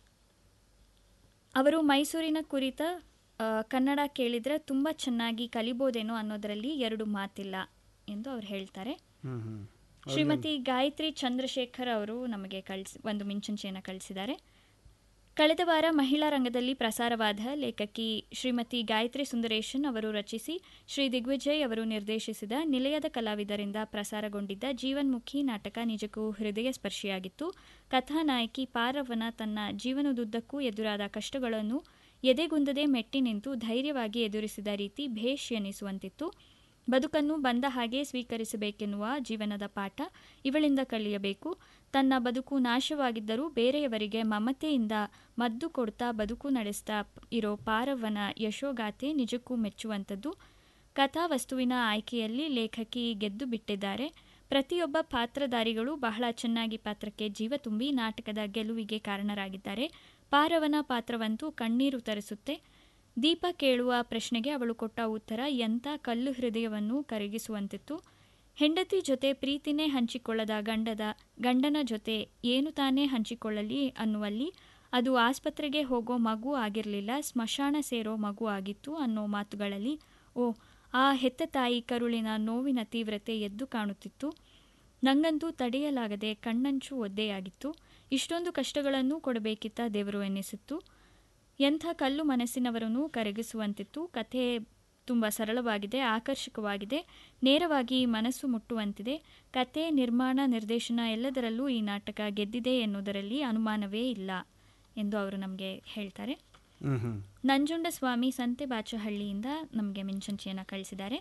Speaker 3: ಅವರು ಮೈಸೂರಿನ ಕುರಿತ ಆ, ಕನ್ನಡ ಕೇಳಿದರೆ ತುಂಬ ಚೆನ್ನಾಗಿ ಕಲಿಬೋದೇನೋ ಅನ್ನೋದರಲ್ಲಿ ಎರಡು ಮಾತಿಲ್ಲ ಎಂದು ಅವ್ರು ಹೇಳ್ತಾರೆ
Speaker 2: ಹ್ಮ್ ಹ್ಮ್
Speaker 3: ಶ್ರೀಮತಿ ಗಾಯತ್ರಿ ಚಂದ್ರಶೇಖರ್ ಅವರು ನಮಗೆ ಕಳಿಸಿ ಒಂದು ಮಿಂಚಂಚೆಯನ್ನು ಕಳಿಸಿದ್ದಾರೆ ಕಳೆದ ವಾರ ಮಹಿಳಾ ರಂಗದಲ್ಲಿ ಪ್ರಸಾರವಾದ ಲೇಖಕಿ ಶ್ರೀಮತಿ ಗಾಯತ್ರಿ ಸುಂದರೇಶನ್ ಅವರು ರಚಿಸಿ ಶ್ರೀ ದಿಗ್ವಿಜಯ್ ಅವರು ನಿರ್ದೇಶಿಸಿದ ನಿಲಯದ ಕಲಾವಿದರಿಂದ ಪ್ರಸಾರಗೊಂಡಿದ್ದ ಜೀವನ್ಮುಖಿ ನಾಟಕ ನಿಜಕ್ಕೂ ಹೃದಯ ಸ್ಪರ್ಶಿಯಾಗಿತ್ತು ಕಥಾನಾಯಕಿ ಪಾರವ್ವನ ತನ್ನ ಜೀವನದುದ್ದಕ್ಕೂ ಎದುರಾದ ಕಷ್ಟಗಳನ್ನು ಎದೆಗುಂದದೆ ಮೆಟ್ಟಿ ನಿಂತು ಧೈರ್ಯವಾಗಿ ಎದುರಿಸಿದ ರೀತಿ ಭೇಷ್ ಎನಿಸುವಂತಿತ್ತು ಬದುಕನ್ನು ಬಂದ ಹಾಗೆ ಸ್ವೀಕರಿಸಬೇಕೆನ್ನುವ ಜೀವನದ ಪಾಠ ಇವಳಿಂದ ಕಲಿಯಬೇಕು ತನ್ನ ಬದುಕು ನಾಶವಾಗಿದ್ದರೂ ಬೇರೆಯವರಿಗೆ ಮಮತೆಯಿಂದ ಮದ್ದು ಕೊಡ್ತಾ ಬದುಕು ನಡೆಸ್ತಾ ಇರೋ ಪಾರವ್ವನ ಯಶೋಗಾಥೆ ನಿಜಕ್ಕೂ ಮೆಚ್ಚುವಂಥದ್ದು ಕಥಾವಸ್ತುವಿನ ಆಯ್ಕೆಯಲ್ಲಿ ಲೇಖಕಿ ಗೆದ್ದು ಬಿಟ್ಟಿದ್ದಾರೆ ಪ್ರತಿಯೊಬ್ಬ ಪಾತ್ರಧಾರಿಗಳು ಬಹಳ ಚೆನ್ನಾಗಿ ಪಾತ್ರಕ್ಕೆ ಜೀವ ತುಂಬಿ ನಾಟಕದ ಗೆಲುವಿಗೆ ಕಾರಣರಾಗಿದ್ದಾರೆ ಪಾರವನ ಪಾತ್ರವಂತೂ ಕಣ್ಣೀರು ತರಿಸುತ್ತೆ ದೀಪ ಕೇಳುವ ಪ್ರಶ್ನೆಗೆ ಅವಳು ಕೊಟ್ಟ ಉತ್ತರ ಎಂಥ ಕಲ್ಲು ಹೃದಯವನ್ನು ಕರಗಿಸುವಂತಿತ್ತು ಹೆಂಡತಿ ಜೊತೆ ಪ್ರೀತಿನೇ ಹಂಚಿಕೊಳ್ಳದ ಗಂಡದ ಗಂಡನ ಜೊತೆ ಏನು ತಾನೇ ಹಂಚಿಕೊಳ್ಳಲಿ ಅನ್ನುವಲ್ಲಿ ಅದು ಆಸ್ಪತ್ರೆಗೆ ಹೋಗೋ ಮಗು ಆಗಿರಲಿಲ್ಲ ಸ್ಮಶಾನ ಸೇರೋ ಮಗು ಆಗಿತ್ತು ಅನ್ನೋ ಮಾತುಗಳಲ್ಲಿ ಓ ಆ ಹೆತ್ತ ತಾಯಿ ಕರುಳಿನ ನೋವಿನ ತೀವ್ರತೆ ಎದ್ದು ಕಾಣುತ್ತಿತ್ತು ನಂಗಂತೂ ತಡೆಯಲಾಗದೆ ಕಣ್ಣಂಚು ಒದ್ದೆಯಾಗಿತ್ತು ಇಷ್ಟೊಂದು ಕಷ್ಟಗಳನ್ನು ಕೊಡಬೇಕಿತ್ತ ದೇವರು ಎನ್ನಿಸಿತ್ತು ಎಂಥ ಕಲ್ಲು ಮನಸ್ಸಿನವರನ್ನು ಕರಗಿಸುವಂತಿತ್ತು ಕಥೆ ತುಂಬ ಸರಳವಾಗಿದೆ ಆಕರ್ಷಕವಾಗಿದೆ ನೇರವಾಗಿ ಮನಸ್ಸು ಮುಟ್ಟುವಂತಿದೆ ಕತೆ ನಿರ್ಮಾಣ ನಿರ್ದೇಶನ ಎಲ್ಲದರಲ್ಲೂ ಈ ನಾಟಕ ಗೆದ್ದಿದೆ ಎನ್ನುವುದರಲ್ಲಿ ಅನುಮಾನವೇ ಇಲ್ಲ ಎಂದು ಅವರು ನಮಗೆ ಹೇಳ್ತಾರೆ
Speaker 2: ಹ್ಮ್ ಹ್ಮ್
Speaker 3: ನಂಜುಂಡಸ್ವಾಮಿ ಸಂತೆ ಬಾಚಹಳ್ಳಿಯಿಂದ ನಮಗೆ ಮಿಂಚಂಚಿಯನ್ನು ಕಳಿಸಿದ್ದಾರೆ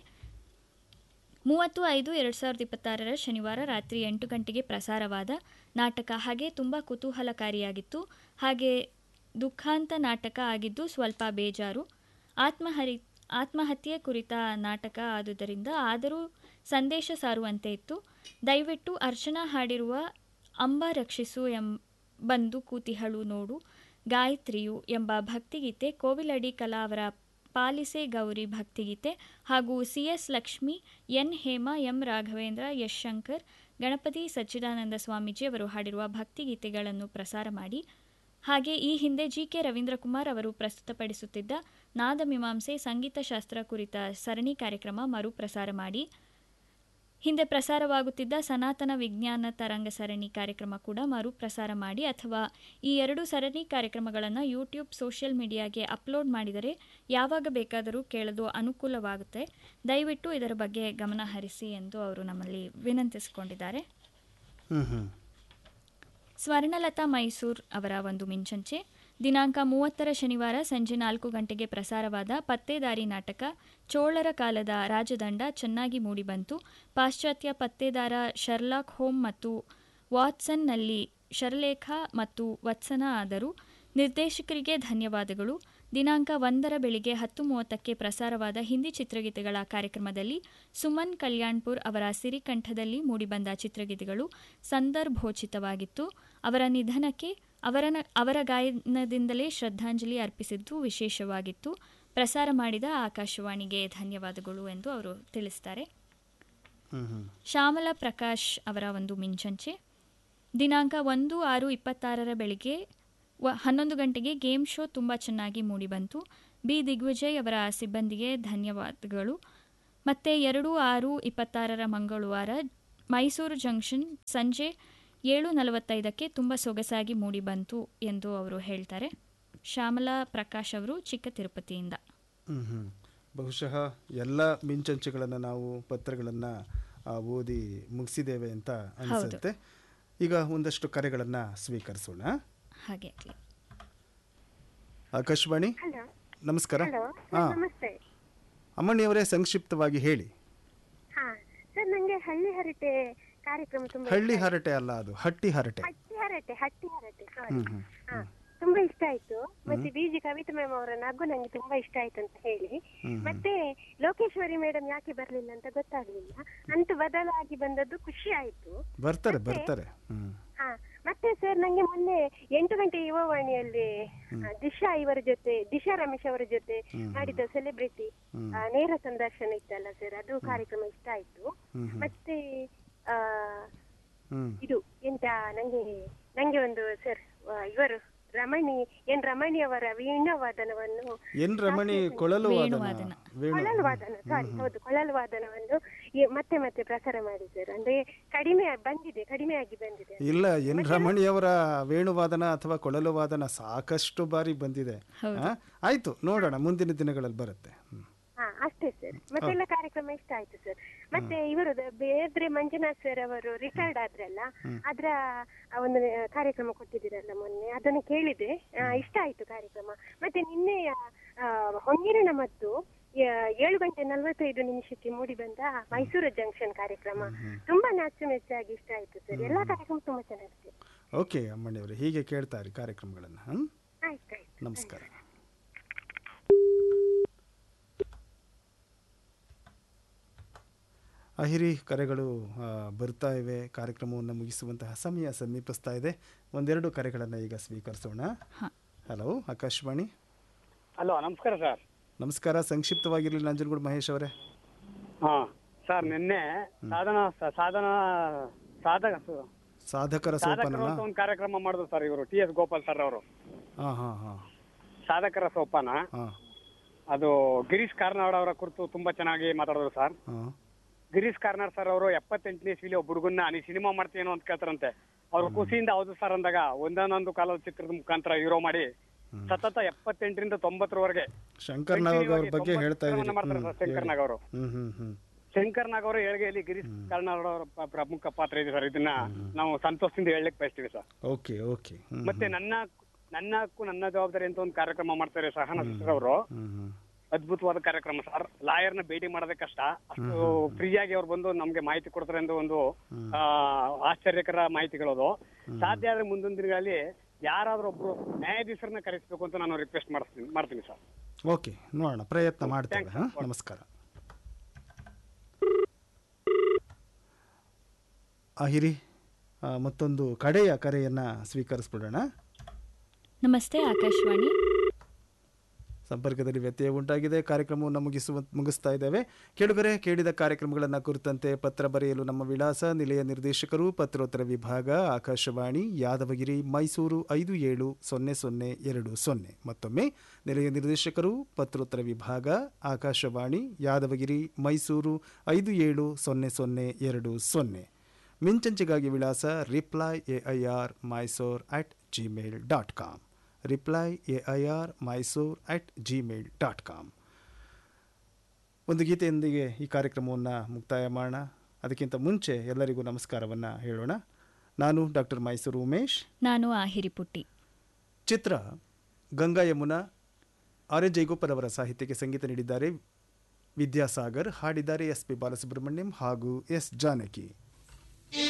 Speaker 3: ಮೂವತ್ತು ಐದು ಎರಡು ಸಾವಿರದ ಇಪ್ಪತ್ತಾರರ ಶನಿವಾರ ರಾತ್ರಿ ಎಂಟು ಗಂಟೆಗೆ ಪ್ರಸಾರವಾದ ನಾಟಕ ಹಾಗೆ ತುಂಬ ಕುತೂಹಲಕಾರಿಯಾಗಿತ್ತು ಹಾಗೆ ದುಃಖಾಂತ ನಾಟಕ ಆಗಿದ್ದು ಸ್ವಲ್ಪ ಬೇಜಾರು ಆತ್ಮಹರಿ ಆತ್ಮಹತ್ಯೆ ಕುರಿತ ನಾಟಕ ಆದುದರಿಂದ ಆದರೂ ಸಂದೇಶ ಸಾರುವಂತೆ ಇತ್ತು ದಯವಿಟ್ಟು ಅರ್ಚನಾ ಹಾಡಿರುವ ಅಂಬ ರಕ್ಷಿಸು ಎಂ ಬಂದು ಕೂತಿಹಳು ನೋಡು ಗಾಯತ್ರಿಯು ಎಂಬ ಭಕ್ತಿಗೀತೆ ಕೋವಿಲಡಿ ಕಲಾ ಅವರ ಪಾಲಿಸೆ ಗೌರಿ ಭಕ್ತಿಗೀತೆ ಹಾಗೂ C S Lakshmi N Hema M Raghavendra Yash Shankar Ganapati Sachchidananda Swamiji ಅವರು ಹಾಡಿರುವ ಭಕ್ತಿಗೀತೆಗಳನ್ನು ಪ್ರಸಾರ ಮಾಡಿ ಹಾಗೆ ಈ ಹಿಂದೆ ಜಿ ಕೆ ರವೀಂದ್ರಕುಮಾರ್ ಅವರು ಪ್ರಸ್ತುತಪಡಿಸುತ್ತಿದ್ದ ನಾದಮೀಮಾಂಸೆ ಸಂಗೀತಶಾಸ್ತ್ರ ಕುರಿತ ಸರಣಿ ಕಾರ್ಯಕ್ರಮ ಮರುಪ್ರಸಾರ ಮಾಡಿ ಹಿಂದೆ ಪ್ರಸಾರವಾಗುತ್ತಿದ್ದ ಸನಾತನ ವಿಜ್ಞಾನ ತರಂಗ ಸರಣಿ ಕಾರ್ಯಕ್ರಮ ಕೂಡ ಮರುಪ್ರಸಾರ ಮಾಡಿ ಅಥವಾ ಈ ಎರಡು ಸರಣಿ ಕಾರ್ಯಕ್ರಮಗಳನ್ನು ಯೂಟ್ಯೂಬ್ ಸೋಷಿಯಲ್ ಮೀಡಿಯಾಗೆ ಅಪ್ಲೋಡ್ ಮಾಡಿದರೆ ಯಾವಾಗ ಬೇಕಾದರೂ ಕೇಳಲು ಅನುಕೂಲವಾಗುತ್ತೆ ದಯವಿಟ್ಟು ಇದರ ಬಗ್ಗೆ ಗಮನ ಹರಿಸಿ ಎಂದು ಅವರು ನಮ್ಮಲ್ಲಿ ವಿನಂತಿಸಿಕೊಂಡಿದ್ದಾರೆ
Speaker 2: ಹ್ಮ್ ಹ್ಮ್
Speaker 3: ಸ್ವರ್ಣಲತಾ ಮೈಸೂರ್ ಅವರ ಒಂದು ಮಿಂಚಂಚೆ ದಿನಾಂಕ ಮೂವತ್ತರ ಶನಿವಾರ ಸಂಜೆ ನಾಲ್ಕು ಗಂಟೆಗೆ ಪ್ರಸಾರವಾದ ಪತ್ತೇದಾರಿ ನಾಟಕ ಚೋಳರ ಕಾಲದ ರಾಜದಂಡ ಚೆನ್ನಾಗಿ ಮೂಡಿಬಂತು ಪಾಶ್ಚಾತ್ಯ ಪತ್ತೇದಾರ ಶರ್ಲಾಕ್ ಹೋಮ್ ಮತ್ತು ವಾಟ್ಸನ್ನಲ್ಲಿ ಶರ್ಲೇಖ ಮತ್ತು ವತ್ಸನ ಆದರು ನಿರ್ದೇಶಕರಿಗೆ ಧನ್ಯವಾದಗಳು ದಿನಾಂಕ ಒಂದರ ಬೆಳಿಗ್ಗೆ ಹತ್ತು ಮೂವತ್ತಕ್ಕೆ ಪ್ರಸಾರವಾದ ಹಿಂದಿ ಚಿತ್ರಗೀತೆಗಳ ಕಾರ್ಯಕ್ರಮದಲ್ಲಿ ಸುಮನ್ ಕಲ್ಯಾಣ್ಪುರ್ ಅವರ ಸಿರಿಕಂಠದಲ್ಲಿ ಮೂಡಿಬಂದ ಚಿತ್ರಗೀತೆಗಳು ಸಂದರ್ಭೋಚಿತವಾಗಿತ್ತು ಅವರ ನಿಧನಕ್ಕೆ ಅವರ ಅವರ ಗಾಯನದಿಂದಲೇ ಶ್ರದ್ಧಾಂಜಲಿ ಅರ್ಪಿಸಿದ್ದು ವಿಶೇಷವಾಗಿತ್ತು ಪ್ರಸಾರ ಮಾಡಿದ ಆಕಾಶವಾಣಿಗೆ ಧನ್ಯವಾದಗಳು ಎಂದು ಅವರು ತಿಳಿಸ್ತಾರೆ
Speaker 2: ಹ್ಮ್ ಹ್ಮ್
Speaker 3: ಶ್ಯಾಮಲ ಪ್ರಕಾಶ್ ಅವರ ಒಂದು ಮಿಂಚಂಚೆ ದಿನಾಂಕ ಒಂದು ಆರು ಇಪ್ಪತ್ತಾರರ ಬೆಳಿಗ್ಗೆ ವ ಹನ್ನೊಂದು ಗಂಟೆಗೆ ಗೇಮ್ ಶೋ ತುಂಬ ಚೆನ್ನಾಗಿ ಮೂಡಿಬಂತು ಬಿ ದಿಗ್ವಿಜಯ್ ಅವರ ಸಿಬ್ಬಂದಿಗೆ ಧನ್ಯವಾದಗಳು ಮತ್ತು ಎರಡು ಆರು ಇಪ್ಪತ್ತಾರರ ಮಂಗಳವಾರ ಮೈಸೂರು ಜಂಕ್ಷನ್ ಸಂಜೆ ಏಳು ನಲವತ್ತೈದಕ್ಕೆ ತುಂಬ ಸೊಗಸಾಗಿ ಮೂಡಿಬಂತು ಎಂದು ಅವರು ಹೇಳ್ತಾರೆ ಶ್ಯಾಮಲಾ ಪ್ರಕಾಶ್ ಅವರು ಚಿಕ್ಕ ತಿರುಪತಿಯಿಂದ
Speaker 2: ಹ್ಮ್ ಹ್ಮ್ ಬಹುಶಃ ಎಲ್ಲ ಮಿಂಚಂಚೆಗಳನ್ನು ನಾವು ಪತ್ರಗಳನ್ನು ಓದಿ ಮುಗಿಸಿದ್ದೇವೆ ಅಂತ ಅನಿಸುತ್ತೆ ಈಗ ಒಂದಷ್ಟು ಕರೆಗಳನ್ನು ಸ್ವೀಕರಿಸೋಣ
Speaker 3: ಹಾಗೆ ಆಗಲಿ
Speaker 2: ಆಕಾಶವಾಣಿ
Speaker 6: ಹಲೋ
Speaker 2: ನಮಸ್ಕಾರ
Speaker 6: ಹಲೋ
Speaker 2: ಹಾಂ
Speaker 6: ನಮಸ್ತೆ
Speaker 2: ಅಮ್ಮಣಿಯವರೇ ಸಂಕ್ಷಿಪ್ತವಾಗಿ ಹೇಳಿ
Speaker 6: ಹಾ ಸರ್ ನಂಗೆ ಹಳ್ಳಿ ಹರಟೆ ಕಾರ್ಯಕ್ರಮ ತುಂಬಾ
Speaker 2: ಹಳ್ಳಿ
Speaker 6: ಇಷ್ಟ
Speaker 2: ಹರಟೆ ಅಲ್ಲ ಅದು ಹಟ್ಟಿ ಹರಟೆ
Speaker 6: ಆಯ್ತು. ಹಟ್ಟಿ ಹರಟೆ ಹಟ್ಟಿ ಹರಟೆ ಸಾರಿ
Speaker 2: ಹ್ಮ್ ಹ್ಮ್
Speaker 6: ಹಾ ತುಂಬಾ ಇಷ್ಟ ಆಯ್ತು ಮತ್ತೆ ಬಿಜಿ ಕವಿತಾ ಮ್ಯಾಮ್ ಅವರ ನಗು ನಂಗೆ ತುಂಬಾ ಇಷ್ಟ ಆಯ್ತು ಅಂತ ಹೇಳಿ
Speaker 2: ಹ್ಮ್.
Speaker 6: ಮತ್ತೆ ಲೋಕೇಶ್ವರಿ ಮೇಡಮ್ ಯಾಕೆ ಬರ್ಲಿಲ್ಲ ಅಂತ ಗೊತ್ತಾಗ್ಲಿಲ್ಲ ಅಂತೂ ಬದಲಾಗಿ ಬಂದದ್ದು ಖುಷಿ ಆಯ್ತು
Speaker 2: ಬರ್ತಾರೆ
Speaker 6: ಮತ್ತೆ?
Speaker 2: ಬರ್ತಾರೆ ಹ್ಮ್
Speaker 6: ಹಾ ಮತ್ತೆ ಸರ್ ನಂಗೆ ಮೊನ್ನೆ ಎಂಟು ಗಂಟೆ ಯುವವಾಣಿಯಲ್ಲಿ ಆ, ದಿಶಾ ಇವರ ಜೊತೆ ದಿಶಾ ರಮೇಶ್ ಅವರ ಜೊತೆ ಮಾಡಿದ ಸೆಲೆಬ್ರಿಟಿ
Speaker 2: ಹ್ಮ್.
Speaker 6: ನೇರ ಸಂದರ್ಶನ ಇತ್ತಲ್ಲ ಸರ್ ಅದು ಕಾರ್ಯಕ್ರಮ ಇಷ್ಟ ಆಯ್ತು
Speaker 2: ಹ್ಮ್ ಹ್ಮ್.
Speaker 6: ಮತ್ತೆ ಆ,
Speaker 2: ಹ್ಮ್
Speaker 6: ಇದು ಎಂತ ನಂಗೆ ನಂಗೆ ಒಂದು ಸರ್ ಇವರು ರಮಣಿ ಎನ್ ರಮಣಿ ಅವರ ವೀಣಾವಾದನವನ್ನು
Speaker 2: ಎನ್ ರಮಣಿ ಕೊಳಲು ವಾದನ
Speaker 3: ವೇಣುವಾದನ.
Speaker 2: ವೇಣು
Speaker 6: ಕೊಳಲು ವಾದನ ಸಾರಿ ಹೌದು ಕೊಳಲು ವಾದನವನ್ನು ಈ- ಮತ್ತೆ ಮತ್ತೆ ಪ್ರಸಾರ ಮಾಡಿ ಸರ್ ಅಂದ್ರೆ ಕಡಿಮೆ ಬಂದಿದೆ ಕಡಿಮೆ ಆಗಿ ಬಂದಿದೆ
Speaker 2: ಇಲ್ಲ ಎನ್ ರಮಣಿಯವರ ವೇಣುವಾದನ ಅಥವಾ ಕೊಳಲು ವಾದನ ಸಾಕಷ್ಟು ಬಾರಿ ಬಂದಿದೆ ಆ? ಆಯ್ತು ನೋಡೋಣ ಮುಂದಿನ ದಿನಗಳಲ್ಲಿ ಬರುತ್ತೆ ಹ್ಮ್.
Speaker 6: ಹಾ ಅಷ್ಟೇ ಸರ್ ಮತ್ತೆಲ್ಲ ಕಾರ್ಯಕ್ರಮ ಇಷ್ಟ ಆಯ್ತು ಸರ್ ಮತ್ತೆ ಇವರು ಬೇದ್ರೆ ಮಂಜುನಾಥ್ ಸರ್ ಅವರು ರಿಟೈರ್ಡ್ ಆದ್ರಲ್ಲ ಅದ್ರ ಆ ಒಂದು ಕಾರ್ಯಕ್ರಮ ಕೊಟ್ಟಿದ್ದೀರಲ್ಲ ಮೊನ್ನೆ ಅದನ್ನು ಕೇಳಿದೆ ಆ, ಇಷ್ಟ ಆಯ್ತು ಕಾರ್ಯಕ್ರಮ ಮತ್ತೆ ನಿನ್ನೆ ಆ, ಹೊಂಗಿರಣ ಮತ್ತು ಆ, ಏಳು ಗಂಟೆ ನಲ್ವತ್ತೈದು ನಿಮಿಷಕ್ಕೆ ಮೂಡಿ ಬಂದ ಮೈಸೂರು ಜಂಕ್ಷನ್ ಕಾರ್ಯಕ್ರಮ ತುಂಬಾ ನಾಚು ಮೆಚ್ಚಾಗಿ ಇಷ್ಟ ಆಯ್ತು ಸರ್ ಎಲ್ಲಾ ಕಾರ್ಯಕ್ರಮ ತುಂಬಾ ಚೆನ್ನಾಗಿದೆ
Speaker 2: ಓಕೆ ಅಮ್ಮಣಿಯವರೇ ಹೀಗೆ ಕೇಳ್ತಾರೆ ಕಾರ್ಯಕ್ರಮಗಳನ್ನು ಹ್ಮ್
Speaker 6: ಆಯ್ತು ಆಯ್ತು
Speaker 2: ನಮಸ್ಕಾರ ಅಹಿರಿ ಕರೆಗಳು ಆ, ಬರ್ತಾ ಇವೆ ಕಾರ್ಯಕ್ರಮವನ್ನು ಮುಗಿಸುವಂತಹ ಸಮಯ ಸಮೀಪಿಸ್ತಾ ಇದೆ ಒಂದೆರಡು ಕರೆಗಳನ್ನು ಈಗ ಸ್ವೀಕರಿಸೋಣ
Speaker 3: ಹಾಂ
Speaker 2: ಹಲೋ ಆಕಾಶವಾಣಿ
Speaker 7: ಹಲೋ ನಮಸ್ಕಾರ ಸರ್
Speaker 2: ನಮಸ್ಕಾರ ಸಂಕ್ಷಿಪ್ತವಾಗಿರಲಿ ನಂಜನಗೂಡು ಮಹೇಶ್ ಅವರೇ
Speaker 7: ಹಾ ಸರ್ ನಿನ್ನೆ ಸಾಧನ ಸ- ಸಾಧನ ಸಾಧಕ
Speaker 2: ಸಾಧಕರ
Speaker 7: ಸಾಧಕರು
Speaker 2: ಸೋಪಾನನ
Speaker 7: ಅಂತ ಒಂದು ಕಾರ್ಯಕ್ರಮ ಮಾಡಿದ್ರು ಸರ್ ಇವರು ಟಿ ಎಸ್ ಗೋಪಾಲ್ ಸರ್ ಅವರು
Speaker 2: ಹಾಂ ಹಾಂ ಹಾಂ
Speaker 7: ಸಾಧಕರ ಸೋಪಾನ
Speaker 2: ಹಾಂ
Speaker 7: ಅದು ಗಿರೀಶ್ ಕಾರ್ನಾಡ್ ಅವರ ಕುರಿತು ತುಂಬಾ ಚೆನ್ನಾಗಿ ಮಾತಾಡಿದ್ರು ಸರ್
Speaker 2: ಹಾಂ
Speaker 7: ಗಿರೀಶ್ ಕಾರ್ನಾಡ್ ಸರ್ ಅವರು ಎಪ್ಪತ್ತೆಂಟನೇ ಇಸ್ವಿಲಿ ಒಬ್ಬ ಹುಡುಗನ್ನ ನೀ ಸಿನಿಮಾ ಮಾಡ್ತೀನೋ ಅಂತ ಕೇಳ್ತಾರಂತೆ ಅವ್ರು ಖುಷಿಯಿಂದ ಹೌದು ಸರ್ ಅಂದಾಗ ಒಂದೊಂದೊಂದು ಕಾಲದ ಚಿತ್ರದ ಮುಖಾಂತರ ಹೀರೋ ಮಾಡಿ ಸತತ ಎಪ್ಪತ್ತೆಂಟರಿಂದ ತೊಂಬತ್ತರವರೆಗೆ
Speaker 2: ಶಂಕರ್ ನಾಗ್ ಅವ್ರ ಬಗ್ಗೆ ಹೇಳ್ತಾ ಇದ್ದೀರಿ
Speaker 7: ಮಾಡ್ತಾರೆ ಸರ್ ಶಂಕರ್ ನಾಗ್ ಅವರು
Speaker 2: ಹ್ಞೂ ಹ್ಞೂ ಹ್ಞೂ
Speaker 7: ಶಂಕರ್ ನಾಗ್ ಅವರ ಏಳಿಗೆಯಲ್ಲಿ ಗಿರೀಶ್ ಕಾರ್ನಾಡ್ ಅವರ ಪ- ಪ್ರಮುಖ ಪಾತ್ರ ಇದೆ ಸರ್ ಇದನ್ನ ನಾವು ಸಂತೋಷದಿಂದ ಹೇಳಲಿಕ್ಕೆ ಬಯಸ್ತೀವಿ ಸರ್
Speaker 2: ಓಕೆ ಓಕೆ ಹ್ಞೂ
Speaker 7: ಮತ್ತೆ ನನ್ನ ನನ್ನ ಹಕ್ಕು ನನ್ನ ಜವಾಬ್ದಾರಿ ಅಂತ ಒಂದು ಕಾರ್ಯಕ್ರಮ ಮಾಡ್ತಾರೆ ಸಹನ ಸಿಸ್ಟರ್ ಅವರು
Speaker 2: ಹ್ಞೂ ಹ್ಞೂ
Speaker 7: ಅದ್ಭುತವಾದ ಕಾರ್ಯಕ್ರಮ ಸರ್ ಲಾಯರ್ ನ ಭೇಟಿ ಮಾಡೋದೇ ಕಷ್ಟ ಅಷ್ಟು ಫ್ರೀ ಆಗಿ ಅವ್ರು ಬಂದು ನಮ್ಗೆ ಮಾಹಿತಿ ಕೊಡ್ತಾರೆ ಎಂದು ಒಂದು ಆ, ಆಶ್ಚರ್ಯಕರ ಮಾಹಿತಿಗಳದು ಸಾಧ್ಯ ಆದ್ರೆ ಮುಂದಿನ ದಿನಗಳಲ್ಲಿ ಯಾರಾದ್ರೂ ಒಬ್ರು ನ್ಯಾಯಾಧೀಶರನ್ನ ಕರೆಸಬೇಕು ಅಂತ ನಾನು ರಿಕ್ವೆಸ್ಟ್ ಮಾಡ್ತೀನಿ ಮಾಡ್ತೀನಿ ಸರ್
Speaker 2: ಓಕೆ ನೋಡೋಣ ಪ್ರಯತ್ನ ಮಾಡ್ತೇವೆ ಹಾಂ ನಮಸ್ಕಾರ ಆಹಿರಿ ಆ, ಮತ್ತೊಂದು ಕಡೆಯ ಕರೆಯನ್ನು ಸ್ವೀಕರಿಸ್ಬಿಡೋಣ
Speaker 3: ನಮಸ್ತೆ ಆಕಾಶವಾಣಿ
Speaker 2: ಸಂಪರ್ಕದಲ್ಲಿ ವ್ಯತ್ಯಯ ಉಂಟಾಗಿದೆ ಕಾರ್ಯಕ್ರಮವನ್ನು ಮುಗಿಸುವ ಮುಗಿಸ್ತಾ ಇದ್ದೇವೆ ಕೇಳುಗರೆ ಕೇಳಿದ ಕಾರ್ಯಕ್ರಮಗಳನ್ನು ಕುರಿತಂತೆ ಪತ್ರ ಬರೆಯಲು ನಮ್ಮ ವಿಳಾಸ ನಿಲಯ ನಿರ್ದೇಶಕರು ಪತ್ರೋತ್ತರ ವಿಭಾಗ ಆಕಾಶವಾಣಿ ಯಾದವಗಿರಿ ಮೈಸೂರು ಐದು ಏಳು ಸೊನ್ನೆ ಸೊನ್ನೆ ಎರಡು ಸೊನ್ನೆ ಮತ್ತೊಮ್ಮೆ ನಿಲಯ ನಿರ್ದೇಶಕರು ಪತ್ರೋತ್ತರ ವಿಭಾಗ ಆಕಾಶವಾಣಿ ಯಾದವಗಿರಿ ಮೈಸೂರು ಐದು ಏಳು ಸೊನ್ನೆ ಸೊನ್ನೆ ಎರಡು ಸೊನ್ನೆ ಮಿಂಚಂಚಿಗಾಗಿ ವಿಳಾಸ reply A I R Mysore at Gmail dot com reply A I R Mysore at Gmail dot com ಒಂದು ಗೀತೆಯೊಂದಿಗೆ ಈ ಕಾರ್ಯಕ್ರಮವನ್ನು ಮುಕ್ತಾಯ ಮಾಡೋಣ ಅದಕ್ಕಿಂತ ಮುಂಚೆ ಎಲ್ಲರಿಗೂ ನಮಸ್ಕಾರವನ್ನು ಹೇಳೋಣ ನಾನು ಡಾಕ್ಟರ್ ಮೈಸೂರು ಉಮೇಶ್
Speaker 3: ನಾನು ಆಹಿರಿ ಪುಟ್ಟಿ
Speaker 2: ಚಿತ್ರ ಗಂಗಾ ಯಮುನಾ ಆರ್ ಎನ್ ಜೈಗೋಪಾಲ್ ಅವರ ಸಾಹಿತ್ಯಕ್ಕೆ ಸಂಗೀತ ನೀಡಿದ್ದಾರೆ ವಿದ್ಯಾಸಾಗರ್ ಹಾಡಿದ್ದಾರೆ ಎಸ್ ಪಿ ಬಾಲಸುಬ್ರಹ್ಮಣ್ಯಂ ಹಾಗೂ ಎಸ್ ಜಾನಕಿ